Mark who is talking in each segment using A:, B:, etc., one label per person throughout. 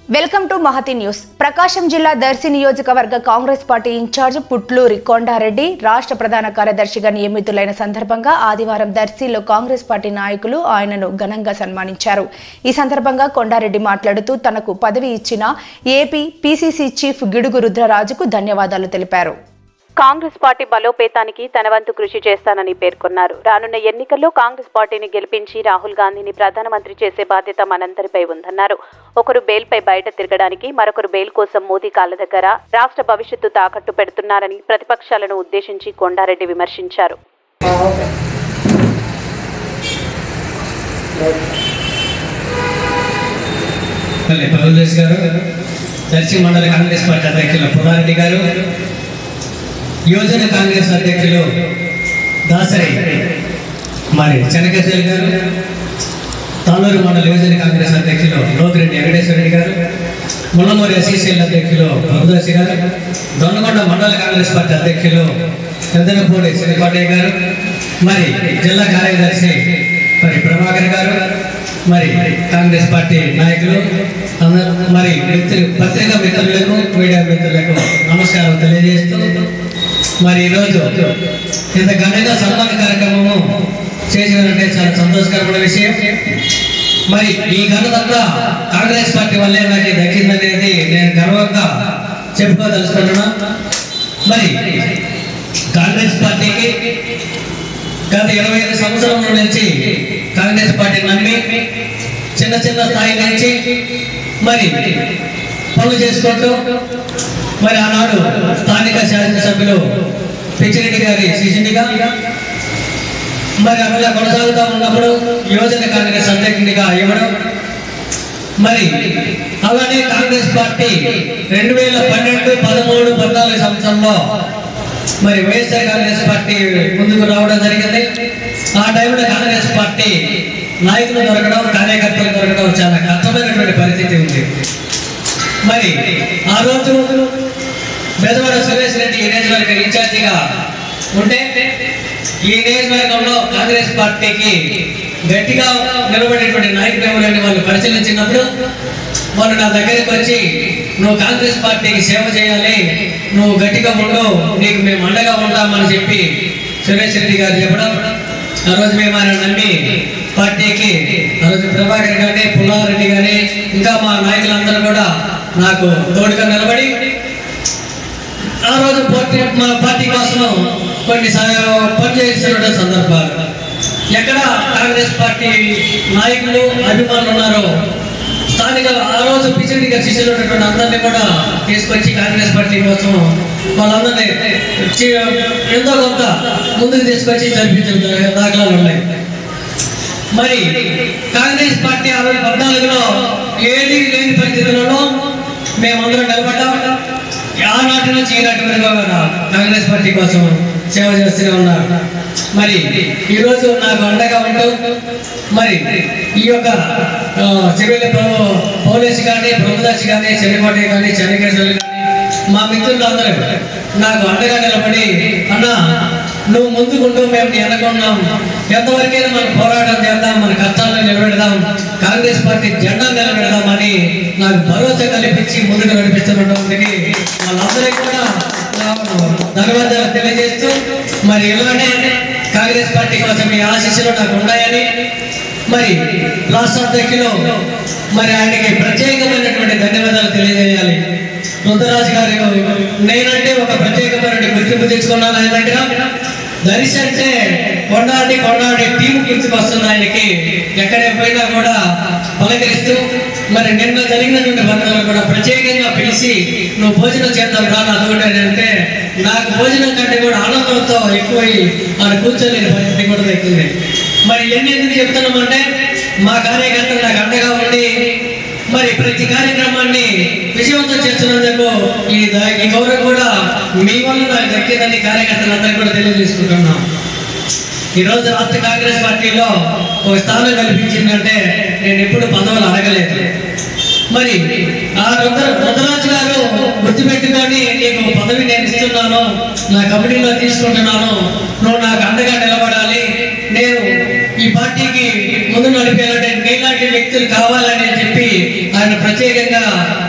A: welcome to Mahathi news Prakasam జిల్లా దర్శి నియోజకవర్గ Congress party incharge Putluri Kondareddy రాష్ట్ర ప్రధాన కార్యదర్శిగా నియమితులైన సందర్భంగా ఆదివారం దర్శిలో కాంగ్రెస్ పార్టీ నాయకులు ఆయనను ఘనంగా సన్మానించారు ఈ సందర్భంగా కొండారెడ్డి మాట్లాడుతూ తనకు పదవి ఇచ్చిన ఏపీ పీసీసీ చీఫ్ గిడుగు రుద్రరాజుకు ధన్యవాదాలు తెలిపారు
B: కాంగ్రెస్ పార్టీ బలోపేతానికి తన వంతు కృషి చేస్తానని పేర్కొన్నారు రానున్న ఎన్నికల్లో కాంగ్రెస్ పార్టీని గెలిపించి రాహుల్ గాంధీని ప్రధానమంత్రి చేసే బాధ్యత మనందరిపై ఉందన్నారు ఒకరు బెయిల్పై బయట తిరగడానికి మరొకరు బెయిల్ కోసం మోదీ కాళ్ల దగ్గర రాష్ట్ర భవిష్యత్తు తాకట్టు పెడుతున్నారని ప్రతిపక్షాలను ఉద్దేశించి కొండారెడ్డి విమర్శించారు
C: మళ్ళీ ప్రభుదేశ్ గారు దర్శి మండల కాంగ్రెస్ పార్టీ అధ్యక్షులు పుల్లారెడ్డి గారు యువజన కాంగ్రెస్ అధ్యక్షులు దాసరి మరి చెనకేశ్వరి గారు తాలూరు మండల యువజన కాంగ్రెస్ అధ్యక్షులు లోకిరెడ్డి వెంకటేశ్వరరెడ్డి గారు ముల్లమూరి ఎస్సీసీఎల్ అధ్యక్షులు ప్రభుదాసి గారు దొన్నకొండ మండల కాంగ్రెస్ పార్టీ అధ్యక్షులు పెద్దనపూడి శ్రీపాటయ్య గారు మరి జిల్లా కార్యదర్శి మరి ప్రభాకర్ గారు మరి కాంగ్రెస్ పార్టీ నాయకులు అందరూ మరి మిత్రు పత్రికా మిత్రులకు మీడియా మిత్రులకు నమస్కారం తెలియజేస్తూ మరి ఈరోజు ఇంత ఘనంగా సన్మాన కార్యక్రమము చేసినంటే చాలా సంతోషకరమైన విషయం మరి ఈ ఘనతంతా కాంగ్రెస్ పార్టీ వల్లే నాకు దక్కిందనేది నేను గర్వంగా చెప్పుకోదలుచుకున్నాను మరి కాంగ్రెస్ పార్టీకి గత ఇరవై ఐదు సంవత్సరాల నుంచి కాంగ్రెస్ పార్టీ నమ్మి చిన్న చిన్న స్థాయి నుంచి మరి పనులు చేసుకుంటూ మరి ఆనాడు స్థానిక శాసనసభ్యులు పిచ్చిరెడ్డి గారి శిష్యునిగా మరి అలా కొనసాగుతూ ఉన్నప్పుడు యువజన కాంగ్రెస్ అధ్యక్షుడిగా ఇవ్వడం మరి అలానే కాంగ్రెస్ పార్టీ రెండు వేల పన్నెండు పదమూడు పద్నాలుగు సంవత్సరంలో మరి వైఎస్ఆర్ కాంగ్రెస్ పార్టీ ముందుకు రావడం జరిగింది ఆ టైంలో కాంగ్రెస్ పార్టీ నాయకులు దొరకడం కార్యకర్తలు దొరకడం చాలా కష్టమైనటువంటి పరిస్థితి ఉంది మరి ఆ రోజు బెదవాడ సురేష్ రెడ్డి ఈ నియోజకవర్గ ఇన్ఛార్జిగా ఉంటే ఈ నియోజకవర్గంలో కాంగ్రెస్ పార్టీకి గట్టిగా నిలబడేటువంటి నాయకులు ఎవరని వాళ్ళు పరిశీలించినప్పుడు వాళ్ళు నా దగ్గరికి వచ్చి నువ్వు కాంగ్రెస్ పార్టీకి సేవ చేయాలి నువ్వు గట్టిగా ఉండు నీకు మేము అండగా ఉంటామని చెప్పి సురేష్ రెడ్డి గారు చెప్పడం ఆ రోజు మేము ఆయన నమ్మి పార్టీకి ఆ రోజు ప్రభాకర్ కానీ పుల్లారెడ్డి కానీ ఇంకా మా నాయకులందరూ కూడా నాకు తోడుగా నిలబడి ఆ రోజు పార్టీ మా పార్టీ కోసం కొన్ని స- పనిచేస్తున్న సందర్భాలు ఎక్కడ కాంగ్రెస్ పార్టీ నాయకులు అభిమానులు ఉన్నారో స్థానిక ఆ రోజు పిచ్చిడి గారి శిష్యులు ఉన్నటువంటి అందరినీ కూడా తీసుకొచ్చి కాంగ్రెస్ పార్టీ కోసం వాళ్ళందరినీ చి- ఎంతో కొంత ముందుకు తీసుకొచ్చి జరిపించిన దాఖలాలు ఉన్నాయి మరి కాంగ్రెస్ పార్టీ ఆ రోజు పద్నాలుగులో ఏది లేని పరిస్థితులలో మేమందరం నిలబడ్డాం ఆనాటి నుంచి ఈనాటి వరకు కూడా కాంగ్రెస్ పార్టీ కోసం సేవ చేస్తూనే ఉన్నారు మరి ఈరోజు నాకు అండగా ఉంటూ మరి ఈ యొక్క ఆ, సివిల్ ప్రభు పోలీసు కానీ ప్రభుదాస్ కానీ చెన్నికోటి కానీ చెన్నకేశ్వరి కానీ మా మిత్రులందరూ నాకు అండగా నిలబడి అన్న నువ్వు ముందుకుంటూ మేము నీ వెనకున్నాం ఎంతవరకైనా మనం పోరాటం చేద్దాం మన కష్టాలను నిలబెడదాం కాంగ్రెస్ పార్టీ జెండా నిలబెడదామని నాకు భరోసా కల్పించి ముందుకు నడిపిస్తున్నటువంటి వాళ్ళందరికీ కూడా నా ధన్యవాదాలు తెలియజేస్తూ మరి ఇలానే కాంగ్రెస్ పార్టీ కోసం మీ ఆశీస్సులు నాకు ఉన్నాయని మరి రాష్ట్ర అధ్యక్షులు మరి ఆయనకి ప్రత్యేకమైనటువంటి ధన్యవాదాలు తెలియజేయాలి రుద్రరాజు గారు నేనంటే ఒక ప్రత్యేకమైన గుర్తింపు తెచ్చుకున్నాను ఆయన దగ్గర దర్శి అంటే కొండాడి కొండాడి టీం గుర్తుకొస్తుంది ఆయనకి ఎక్కడికి పోయినా కూడా పలకరిస్తూ మరి నిన్న జరిగినటువంటి బంధాలు కూడా ప్రత్యేకంగా పిలిచి నువ్వు భోజనం చేద్దాం రా అదొకటి అని అంటే నాకు భోజనం కంటే కూడా ఆనందంతో ఎక్కువై ఆయన కూర్చోలేని పరిస్థితి కూడా దక్కింది మరి ఎన్ని ఎందుకు చెప్తున్నామంటే మా కార్యకర్తలు నాకు అండగా ఉండి మరి ప్రతి కార్యక్రమాన్ని విజయవంతం చేస్తున్నందుకు ఈ ద- ఈ గౌరవం కూడా మీ వల్ల నాకు దక్కిందని కార్యకర్తలందరికీ కూడా తెలియజేసుకుంటున్నాం ఈ రోజు రాష్ట్ర కాంగ్రెస్ పార్టీలో ఒక స్థానం కల్పించిందంటే నేను ఎప్పుడు పదవులు అడగలేదు మరి ఆ రుద్ర రుద్రరాజు గారు గుర్తుపెట్టుకొని నీకు పదవి నేను ఇస్తున్నాను నా కమిటీలో తీసుకుంటున్నాను నువ్వు నాకు అండగా నిలబడాలి నేను ఈ పార్టీకి ముందు నడిపేయాలంటే నీలాంటి వ్యక్తులు కావాలని చెప్పి ఆయన ప్రత్యేకంగా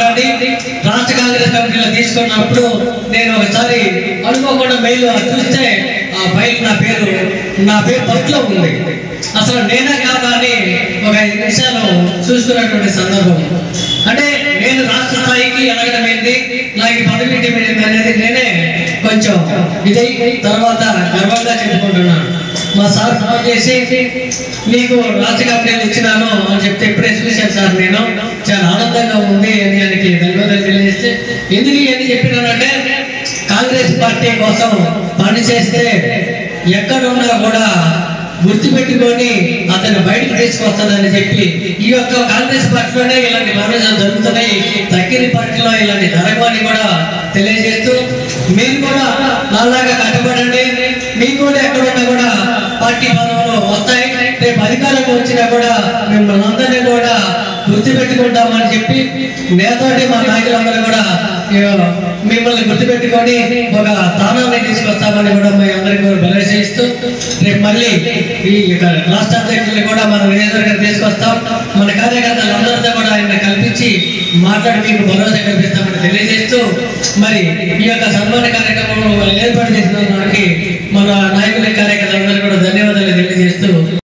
C: మాట్లాడి రాష్ట్ర కాంగ్రెస్ కమిటీలో తీసుకున్నప్పుడు నేను ఒకసారి అనుకోకుండా మెయిల్ చూస్తే ఆ ఫైల్ నా పేరు నా పేరు ఫస్ట్లో ఉంది అసలు నేనే కాదా అని ఒక ఐదు నిమిషాలు చూసుకున్నటువంటి సందర్భం అంటే నేను రాష్ట్ర స్థాయికి ఎదగడం ఏంటి నాకు ఈ పదవి ఏంటి అనేది నేనే కొంచెం ఇదై తర్వాత గర్వంగా చెప్పుకుంటున్నాను మా సార్ ఫోన్ చేసి నీకు రాష్ట్ర కమిటీలు ఇచ్చినాను అని చెప్తే ఇప్పుడే చూశాను సార్ నేను చాలా ఆనందంగా ఉంది అని ఆయనకి ధన్యవాదాలు తెలియజేస్తే ఎందుకు ఇవన్నీ చెప్పినానంటే కాంగ్రెస్ పార్టీ కోసం పని చేస్తే ఎక్కడున్నా కూడా గుర్తుపెట్టుకొని అతను బయటకు తీసుకొస్తానని చెప్పి ఈ యొక్క కాంగ్రెస్ పార్టీలోనే ఇలాంటి మరణాలు జరుగుతున్నాయి తక్కిన పార్టీలో ఇలాంటి జరగవని కూడా తెలియజేస్తూ మీరు కూడా నాలాగా కట్టబడండి మీకు కూడా ఎక్కడున్నా కూడా పార్టీ పదవులు వస్తాయి రేపు అధికారం వచ్చినా కూడా మిమ్మల్ని అందరినీ కూడా గుర్తుపెట్టుకుంటామని చెప్పి నేతోటి మా నాయకులందరూ కూడా ఇక మిమ్మల్ని గుర్తుపెట్టుకొని ఒక స్థానాన్ని తీసుకొస్తామని కూడా మీ అందరికీ కూడా భరోసా ఇస్తూ రేపు మళ్ళీ ఈ యొక్క రాష్ట్ర అధ్యక్షుల్ని కూడా మన నియోజకవర్గం తీసుకొస్తాం మన కార్యకర్తలు అందరితో కూడా ఆయన కల్పించి మాట్లాడి మీకు భరోసా కల్పిస్తామని తెలియజేస్తూ మరి ఈ యొక్క సన్మాన కార్యక్రమం ఏర్పాటు చేసిన